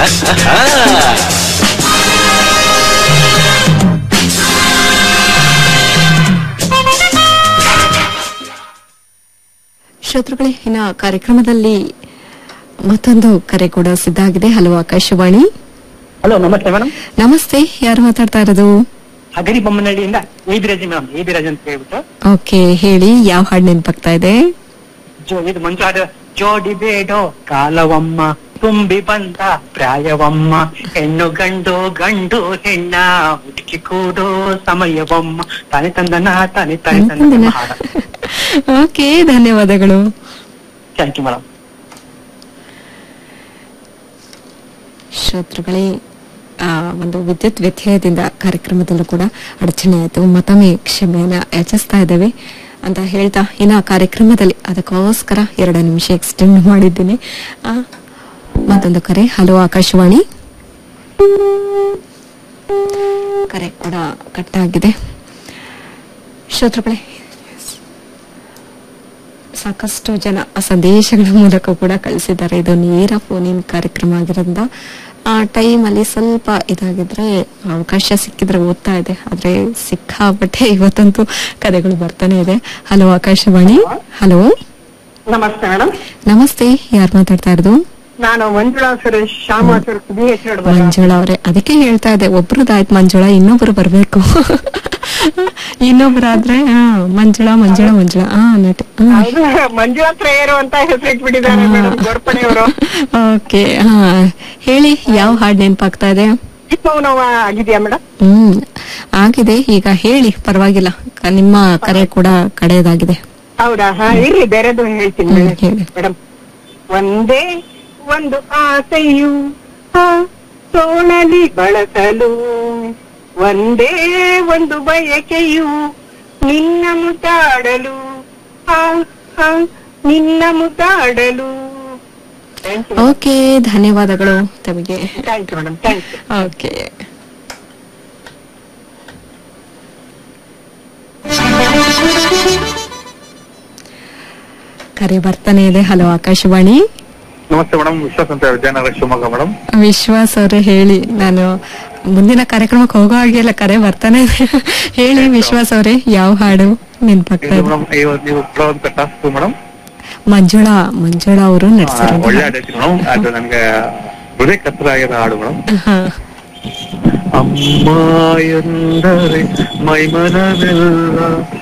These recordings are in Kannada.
ಶ್ರೋತೃಗಳೇ ಇನ್ನ ಕಾರ್ಯಕ್ರಮದಲ್ಲಿ ಮತ್ತೊಂದು ಕರೆ ಕೂಡ ಸಿದ್ಧ ಆಗಿದೆ ಹಲೋ ಆಕಾಶವಾಣಿ ಹಲೋ ನಮಸ್ತೆ ಮೇಡಮ್ ನಮಸ್ತೆ ಯಾರು ಮಾತಾಡ್ತಾ ಇರೋದು ಹಗರಿ ಬೊಮ್ಮನಹಳ್ಳಿಯಿಂದ ಏಬಿರಾಜ್ ಮೇಡಮ್ ಏಬಿರಾಜ್ ಅಂತ ಹೇಳ್ಬಿಟ್ಟು ಓಕೆ ಹೇಳಿ ಯಾವ ಹಾಡು ನೆನಪಾಗ್ತಾ ಇದೆ ಜೋ ಇದು ಮುಂಚೆ ಹಾಡು ಜೋಡಿ ಬೇಡೋ ಕಾಲವಮ್ಮ ತುಂಬಿ ಬಂದ ಪ್ರಾಯವಮ್ಮ ಹೆಣ್ಣು ಗಂಡು ಗಂಡು ಹೆಣ್ಣ ಹುಡುಕಿ ಕೂಡೋ ಸಮಯವಮ್ಮ ತಾನೆ ತಂದನ ತಾನೆ ತಾನೆ ತಂದನ ಓಕೆ ಧನ್ಯವಾದಗಳು ಥ್ಯಾಂಕ್ ಯು ಮೇಡಮ್ ಶ್ರೋತೃಗಳೇ ಆ, ಒಂದು ವಿದ್ಯುತ್ ವ್ಯತ್ಯಯದಿಂದ ಕಾರ್ಯಕ್ರಮದಲ್ಲೂ ಕೂಡ ಅಡಚಣೆ ಆಯಿತು ಮತ್ತೊಮ್ಮೆ ಕ್ಷಮೆಯನ್ನ ಯಾಚಿಸ್ತಾ ಇದ್ದೇವೆ ಅಂತ ಹೇಳ್ತಾ ಇನ್ನ ಕಾರ್ಯಕ್ರಮದಲ್ಲಿ ಅದಕ್ಕೋಸ್ಕರ ಎರಡು ನಿಮಿಷ ಎಕ್ಸ್ಟೆಂಡ್ ಮಾಡಿದ್ದೀನಿ ಆ, ಮತ್ತೊಂದು ಕರೆ ಹಲೋ ಆಕಾಶವಾಣಿ ಕರೆ ಕೂಡ ಕಟ್ ಆಗಿದೆ ಶ್ರೋತೃಗಳೇ ಸಾಕಷ್ಟು ಜನ ಸಂದೇಶಗಳ ಮೂಲಕ ಕೂಡ ಕಳಿಸಿದ್ದಾರೆ ಇದು ನೇರ ಫೋನ್ ಇನ್ ಕಾರ್ಯಕ್ರಮ ಆಗಿರೋದ್ರಿಂದ ಆ ಟೈಮ್ ಅಲ್ಲಿ ಸ್ವಲ್ಪ ಇದಾಗಿದ್ರೆ ಅವಕಾಶ ಸಿಕ್ಕಿದ್ರೆ ಓದ್ತಾ ಇದೆ ಆದ್ರೆ ಸಿಕ್ಕಾಪಟ್ಟೆ ಇವತ್ತಂತೂ ಕರೆಗಳು ಬರ್ತಾನೆ ಇದೆ ಹಲೋ ಆಕಾಶವಾಣಿ ಹಲೋ ನಮಸ್ತೆ ಮೇಡಮ್ ನಮಸ್ತೆ ಯಾರು ಮಾತಾಡ್ತಾ ಇರೋದು ನಾನು ಮಂಜುಳಾ ಸುರೇಶ್ ಶ್ಯಾಮ ಸುರೇಶ್ ಬಿ ಎಚ್ ಮಂಜುಳಾ ಅವರೇ ಅದಕ್ಕೆ ಹೇಳ್ತಾ ಇದೆ ಒಬ್ರದಾಯ್ತು ಮಂಜುಳಾ ಇನ್ನೊಬ್ರು ಬರ್ಬೇಕು ಇನ್ನೊಬ್ರಾದ್ರೆ ಆ, ಮಂಜುಳಾ ಮಂಜುಳಾ ಮಂಜುಳಾ ಆ ನಟ ಆ. ಮಂಜುಳಾ ಪ್ರೇಯರು ಅಂತ ಹೆಸರಿಟ್ಬಿಟ್ಟಿದ್ದಾರೆ ಮೇಡಮ್ ಗೋರ್ಪಣೆಯವರು ಓಕೆ ಹಾ ಹೇಳಿ ಯಾವ ಹಾಡು ನೆನಪಾಗ್ತಾ ಇದೆ ಚಿಕ್ಕವನವ ಆಗಿದೆಯಾ ಮೇಡಮ್ ಹ್ಮ್ ಆಗಿದೆ ಈಗ ಹೇಳಿ ಪರವಾಗಿಲ್ಲ ಕ- ನಿಮ್ಮ ಕರೆ ಕೂಡ ಕಡೆಯದಾಗಿದೆ ಹೌದಾ ಹಾ ಇರ್ಲಿ ಬೇರೆದು ಹೇಳ್ತೀನಿ ಹ್ಮ್, ಹೇಳಿ. ಮೇಡಮ್ ಒಂದೇ ಒಂದು ಆಸೆಯು ಆ ಸೋಣಲಿ ಬಳಸಲು ಒಂದೇ ಒಂದು ಬಯಕೆಯು ನಿನ್ನ ಮುದ್ದಾಡಲು ಆ ಆ ನಿನ್ನ ಮುದ್ದಾಡಲು ಥ್ಯಾಂಕ್ ಯು ಓಕೆ ಧನ್ಯವಾದಗಳು ತಮಗೆ thank you madam thank you okay ಕರೆ ಬರ್ತಾನೆ ಇದೆ ಹಲೋ ಆಕಾಶವಾಣಿ ನಮಸ್ತೆ ಮೇಡಮ್ ವಿಶ್ವಾಸ್ ಅಂತ ವಿಜಯನಗರ ಶಿವಮೊಗ್ಗ ಮೇಡಮ್ ವಿಶ್ವಾಸ್ ಅವರೇ ಹೇಳಿ ನಾನು ಮುಂದಿನ ಕಾರ್ಯಕ್ರಮಕ್ಕೆ ಹೋಗೋ ಹಾಗೆಲ್ಲ ಕರೆ ಬರ್ತಾನೆ ಇದೆ ಹೇಳಿ ವಿಶ್ವಾಸ್ ಅವರೇ ಯಾವ ಹಾಡು ನೆನ್ಪಾಗ್ತಾ ಇದೆ ಮೇಡಮ್ ಇವತ್ತು ನೀವು ಕೊಡುವಂತ ಟಾಸ್ಕ್ ಮೇಡಮ್ ಮಂಜುಳಾ ಮಂಜುಳಾ ಅವರು ನಡೆಸಿರೋ ಒಳ್ಳೆ ಹಾಡೈತಿ ಮೇಡಮ್ ಅದು ನನಗೆ ಹೃದಯ ಕತ್ರ ಆಗಿರೋ ಹಾಡು ಮೇಡಮ್ ಹಾ ಅಮ್ಮ ಎಂದರೆ ಮೈಮನವೆಲ್ಲ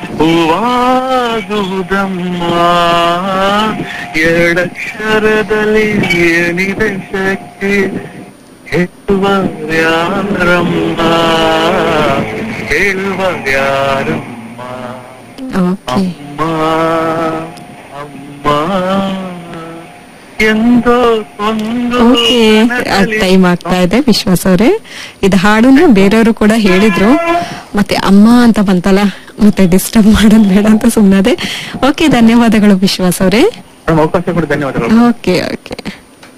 ಹೂವಾಗುವುದಮ್ಮ ಎರಡಕ್ಷರದಲ್ಲಿ ಏನಿದೆ ಶಕ್ತಿ ಹೇಳುವ ಯಾರಮ್ಮ ಹೇಳುವ ಯಾರಮ್ಮ ಓಕೆ ಅಮ್ಮ ಅಮ್ಮ ಎಂದೋ ಒಂದು ಓಕೆ ಟೈಮ್ ಆಗ್ತಾ ಇದೆ ವಿಶ್ವಾಸ್ ಅವರೇ ಇದು ಹಾಡನ್ನ ಬೇರೆಯವರು ಕೂಡ ಹೇಳಿದ್ರು ಮತ್ತೆ ಅಮ್ಮ ಅಂತ ಬಂತಲ್ಲ ಮತ್ತೆ ಡಿಸ್ಟರ್ಬ್ ಮಾಡೋದು ಬೇಡ ಅಂತ ಸುಮ್ಮನದೆ ಓಕೆ ಧನ್ಯವಾದಗಳು ವಿಶ್ವಾಸ್ ಅವರೇ ಮೇಡಮ್ ಅವಕಾಶ ಕೊಡಿ ಧನ್ಯವಾದಗಳು ಓಕೆ ಓಕೆ